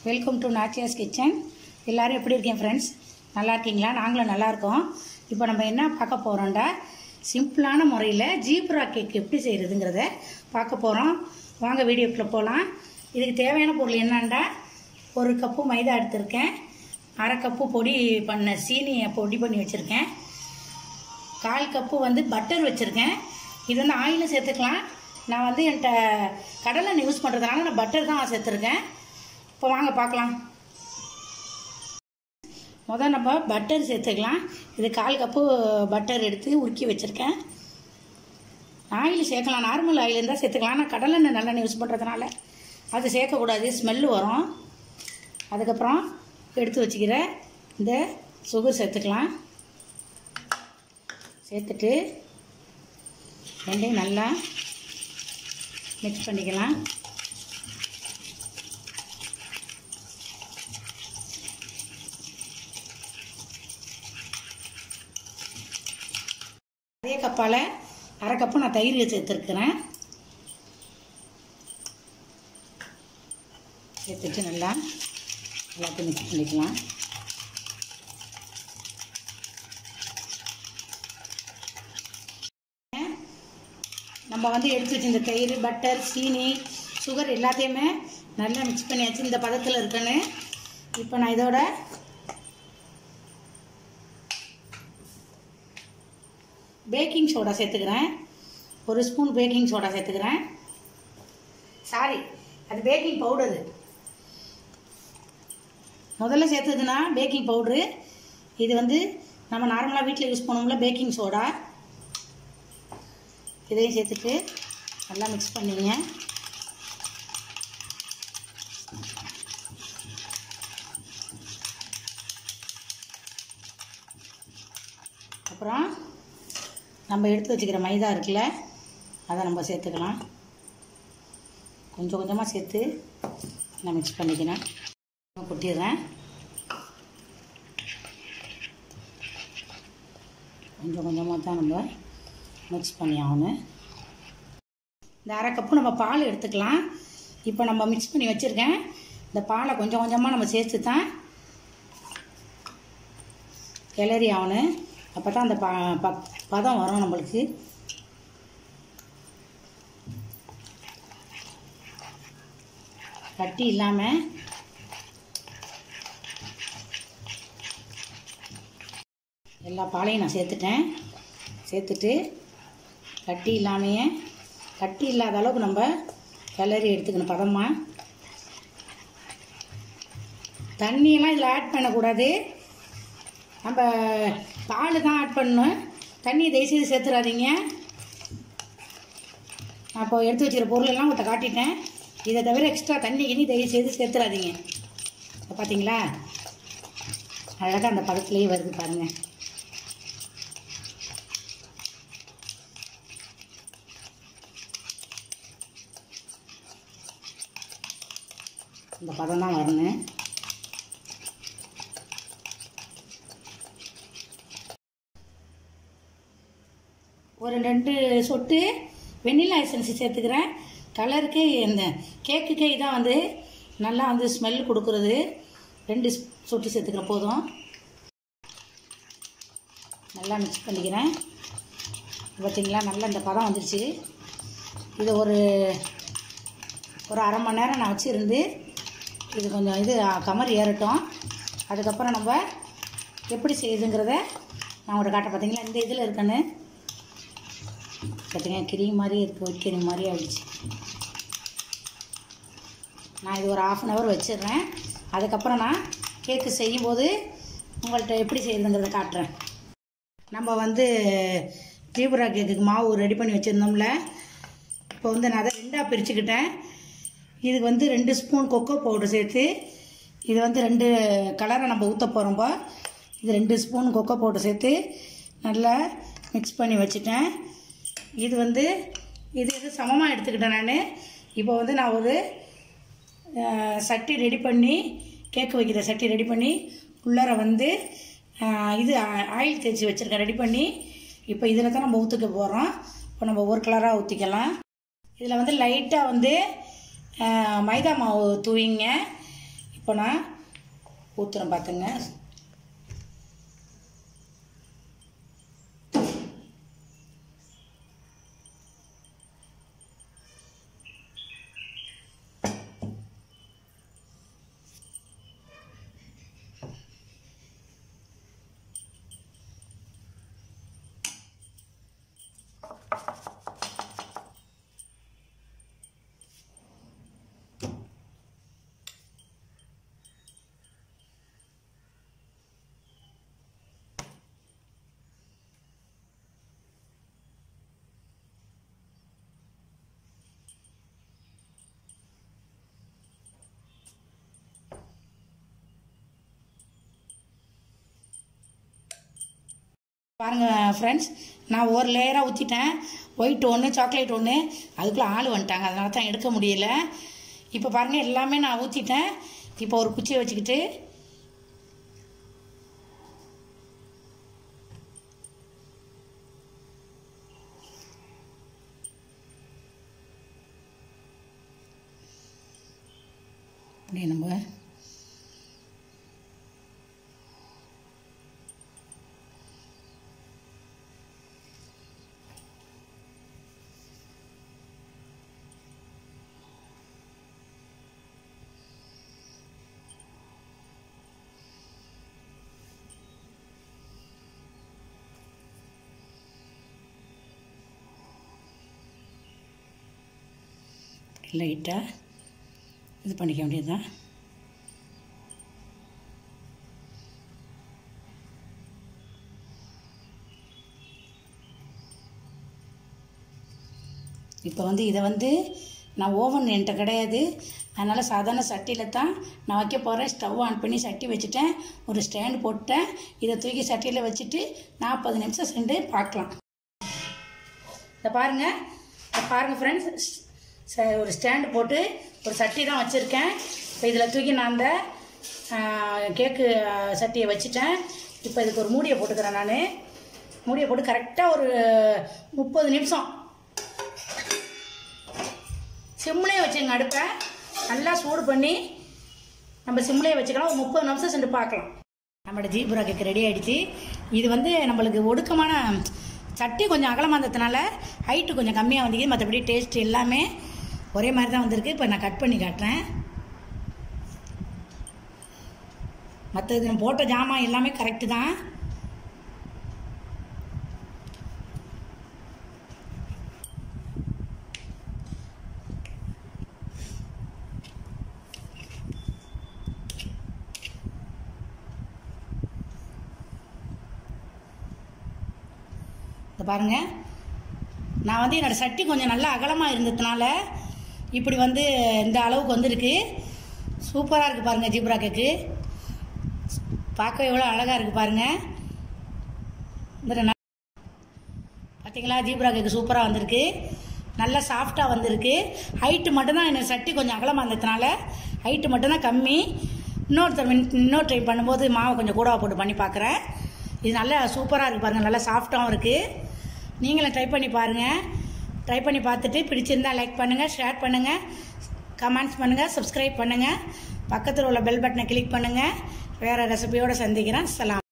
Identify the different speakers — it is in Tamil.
Speaker 1: வெல்கம் டு நாச்சியாஸ் கிச்சன் எல்லோரும் எப்படி இருக்கீங்க ஃப்ரெண்ட்ஸ் நல்லா இருக்கீங்களா நாங்களும் நல்லா இருக்கோம் இப்போ நம்ம என்ன பார்க்க போகிறோம்டா சிம்பிளான முறையில் ஜீப்ரா கேக் எப்படி செய்கிறதுங்கிறத பார்க்க போகிறோம் வாங்க வீடியோக்குள்ளே போகலாம் இதுக்கு தேவையான பொருள் என்னண்டா ஒரு கப்பு மைதா எடுத்திருக்கேன் அரை கப்பு பொடி பண்ண சீனியை பொடி பண்ணி வச்சுருக்கேன் கால் கப்பு வந்து பட்டர் வச்சுருக்கேன் இது வந்து ஆயிலும் சேர்த்துக்கலாம் நான் வந்து என்கிட்ட கடலை யூஸ் பண்ணுறதுனால நான் பட்டர் தான் சேர்த்துருக்கேன் இப்போ வாங்க பார்க்கலாம் முதல் நம்ம பட்டர் சேர்த்துக்கலாம் இது கால் கப்பு பட்டர் எடுத்து உருக்கி வச்சுருக்கேன் ஆயில் சேர்க்கலாம் நார்மல் ஆயில் இருந்தால் சேர்த்துக்கலாம் ஆனால் கடலெண்ணெய் நல்லெண்ணெய் யூஸ் பண்ணுறதுனால அது சேர்க்கக்கூடாது ஸ்மெல்லு வரும் அதுக்கப்புறம் எடுத்து வச்சுக்கிற இந்த சுகர் சேர்த்துக்கலாம் சேர்த்துட்டு ரெண்டையும் நல்லா மிக்ஸ் பண்ணிக்கலாம் அதே கப்பால் அரை கப்பு நான் தயிர் சேர்த்துருக்குறேன் சேர்த்துட்டு நல்லா எல்லாத்தையும் மிக்ஸ் பண்ணிக்கலாம் நம்ம வந்து எடுத்து வச்சிருந்த தயிர் பட்டர் சீனி சுகர் எல்லாத்தையுமே நல்லா மிக்ஸ் பண்ணியாச்சு இந்த பதத்தில் இருக்குன்னு இப்போ நான் இதோட பேக்கிங் சோடா சேர்த்துக்கிறேன் ஒரு ஸ்பூன் பேக்கிங் சோடா சேர்த்துக்கிறேன் சாரி அது பேக்கிங் பவுடரு முதல்ல சேர்த்ததுன்னா பேக்கிங் பவுட்ரு இது வந்து நம்ம நார்மலாக வீட்டில் யூஸ் பண்ணுவோம்ல பேக்கிங் சோடா இதையும் சேர்த்துட்டு நல்லா மிக்ஸ் பண்ணிங்க அப்புறம் நம்ம எடுத்து வச்சுக்கிற மைதா இருக்குல்ல அதை நம்ம சேர்த்துக்கலாம் கொஞ்சம் கொஞ்சமாக சேர்த்து நான் மிக்ஸ் பண்ணிக்கிறேன் கொட்டிடுறேன் கொஞ்சம் கொஞ்சமாக தான் நம்ம மிக்ஸ் பண்ணி ஆகணும் இந்த அரை கப்பு நம்ம பால் எடுத்துக்கலாம் இப்போ நம்ம மிக்ஸ் பண்ணி வச்சுருக்கேன் இந்த பாலை கொஞ்சம் கொஞ்சமாக நம்ம சேர்த்து தான் கிளறி ஆகணும் அப்போ தான் அந்த ப ப பதம் வரும் நம்மளுக்கு கட்டி இல்லாமல் எல்லா பாலையும் நான் சேர்த்துட்டேன் சேர்த்துட்டு கட்டி இல்லாமையே கட்டி இல்லாத அளவுக்கு நம்ம கிளறி எடுத்துக்கணும் பதமாக தண்ணியெல்லாம் இதில் ஆட் பண்ணக்கூடாது நம்ம பால் தான் ஆட் பண்ணணும் தண்ணி தயவுசெய்து சேர்த்துறாதீங்க அப்போ எடுத்து வச்சுக்கிற பொருளெல்லாம் உங்கள்கிட்ட காட்டிட்டேன் இதை தவிர எக்ஸ்ட்ரா தண்ணி கிண்ணி தயவுசெய்து சேர்த்துறாதீங்க இப்போ பார்த்தீங்களா அழகாக அந்த பதத்துலேயே வருது பாருங்கள் இந்த பதம் தான் வரணும் ஒரு ரெண்டு சொட்டு வெண்ணிலா எசன்ஸ் சேர்த்துக்கிறேன் கலருக்கே இந்த கேக்குக்கே இதான் வந்து நல்லா வந்து ஸ்மெல் கொடுக்குறது ரெண்டு சொட்டு சேர்த்துக்கிற போதும் நல்லா மிக்ஸ் பண்ணிக்கிறேன் பார்த்தீங்களா நல்லா இந்த பதம் வந்துருச்சு இது ஒரு ஒரு அரை மணி நேரம் நான் வச்சுருந்து இது கொஞ்சம் இது கமர் ஏறட்டும் அதுக்கப்புறம் நம்ம எப்படி செய்யுதுங்கிறத நான் ஒரு காட்ட பார்த்தீங்களா இந்த இதில் இருக்கேன்னு பார்த்தீங்கன்னா கிரீம் மாதிரி இருக்குது ஒயிட் கிரீம் மாதிரி ஆகிடுச்சு நான் இது ஒரு ஆஃப் அன் ஹவர் வச்சிடுறேன் அதுக்கப்புறம் நான் கேக்கு செய்யும்போது உங்கள்கிட்ட எப்படி செய்யுதுங்கிறத காட்டுறேன் நம்ம வந்து தீபுரா கேக்குக்கு மாவு ரெடி பண்ணி வச்சுருந்தோம்ல இப்போ வந்து நான் அதை ரெண்டாக பிரிச்சுக்கிட்டேன் இதுக்கு வந்து ரெண்டு ஸ்பூன் கொக்கோ பவுடர் சேர்த்து இது வந்து ரெண்டு கலரை நம்ம ஊற்ற போகிறோம்போ இது ரெண்டு ஸ்பூன் கொக்கோ பவுடர் சேர்த்து நல்லா மிக்ஸ் பண்ணி வச்சுட்டேன் இது வந்து இது இது சமமாக எடுத்துக்கிட்டேன் நான் இப்போ வந்து நான் ஒரு சட்டி ரெடி பண்ணி கேக்கு வைக்கிற சட்டி ரெடி பண்ணி உள்ளார வந்து இது ஆயில் தேய்ச்சி வச்சுருக்கேன் ரெடி பண்ணி இப்போ இதில் தான் நம்ம ஊற்றுக்க போகிறோம் இப்போ நம்ம ஒரு கலராக ஊற்றிக்கலாம் இதில் வந்து லைட்டாக வந்து மைதா மாவு தூவிங்க இப்போ நான் ஊற்றுறேன் பார்த்துங்க பாருங்க ஃப்ரெண்ட்ஸ் நான் ஒரு லேயராக ஊற்றிட்டேன் ஒயிட் ஒன்று சாக்லேட் ஒன்று அதுக்குள்ளே ஆள் வந்துட்டாங்க அதனால தான் எடுக்க முடியல இப்போ பாருங்கள் எல்லாமே நான் ஊற்றிட்டேன் இப்போ ஒரு குச்சியை வச்சுக்கிட்டு அப்படியே நம்ம லைட்டாக இது பண்ணிக்க வேண்டியதுதான் இப்போ வந்து இதை வந்து நான் ஓவன் என்கிட்ட கிடையாது அதனால் சாதாரண சட்டியில் தான் நான் வைக்க போகிறேன் ஸ்டவ் ஆன் பண்ணி சட்டி வச்சுட்டேன் ஒரு ஸ்டாண்ட் போட்டேன் இதை தூக்கி சட்டியில் வச்சுட்டு நாற்பது நிமிஷம் சென்று பார்க்கலாம் இதை பாருங்கள் இதை பாருங்கள் ஃப்ரெண்ட்ஸ் ஒரு ஸ்டாண்டு போட்டு ஒரு சட்டி தான் வச்சுருக்கேன் இப்போ இதில் தூக்கி நான் அந்த ஆ, கேக்கு ஆ, சட்டியை வச்சுட்டேன் இப்போ இதுக்கு ஒரு மூடியை போட்டுக்கிறேன் நான் மூடியை போட்டு கரெக்டாக ஒரு முப்பது நிமிஷம் சிம்லேயே வச்சுங்க அடுப்பை நல்லா சூடு பண்ணி நம்ம சிம்லேயே வச்சுக்கலாம் ஒரு முப்பது நிமிஷம் சென்று பார்க்கலாம் நம்மளோட ஜீபுரா கேக் ரெடி ஆயிடுச்சு இது வந்து நம்மளுக்கு ஒடுக்கமான சட்டி கொஞ்சம் அகலமாக இருந்ததுனால ஹைட்டு கொஞ்சம் கம்மியாக வந்திருக்கு மற்றபடி டேஸ்ட் எல்லாமே ஒரே மாதிரி தான் வந்திருக்கு இப்போ நான் கட் பண்ணி காட்டுறேன் மற்றது நான் போட்ட ஜாமான் எல்லாமே கரெக்டு தான் இதை பாருங்க நான் வந்து என்னோட சட்டி கொஞ்சம் நல்லா அகலமாக இருந்ததுனால இப்படி வந்து இந்த அளவுக்கு வந்திருக்கு சூப்பராக இருக்குது பாருங்கள் ஜீப்ரா கேக்கு பார்க்கவே எவ்வளோ அழகாக இருக்குது பாருங்கள் இந்த ந- பார்த்தீங்களா ஜீப்ரா கேக்கு சூப்பராக வந்திருக்கு நல்லா சாஃப்டாக வந்திருக்கு ஹைட்டு மட்டும்தான் எனக்கு சட்டி கொஞ்சம் அகலமாக இருந்ததுனால ஹைட்டு மட்டும்தான் கம்மி இன்னொருத்தர் மின்- இன்னொரு ட்ரை பண்ணும்போது மாவை கொஞ்சம் கூடவா போட்டு பண்ணி பார்க்குறேன் இது நல்லா சூப்பராக இருக்குது பாருங்கள் நல்லா சாஃப்டாகவும் இருக்குது நீங்களும் ட்ரை பண்ணி பாருங்கள் ட்ரை பண்ணி பார்த்துட்டு பிடிச்சிருந்தா லைக் பண்ணுங்கள் ஷேர் பண்ணுங்கள் கமெண்ட்ஸ் பண்ணுங்கள் சப்ஸ்கிரைப் பண்ணுங்கள் பக்கத்தில் உள்ள பெல் பட்டனை கிளிக் பண்ணுங்கள் வேறு ரெசிபியோடு சந்திக்கிறேன் சலாம்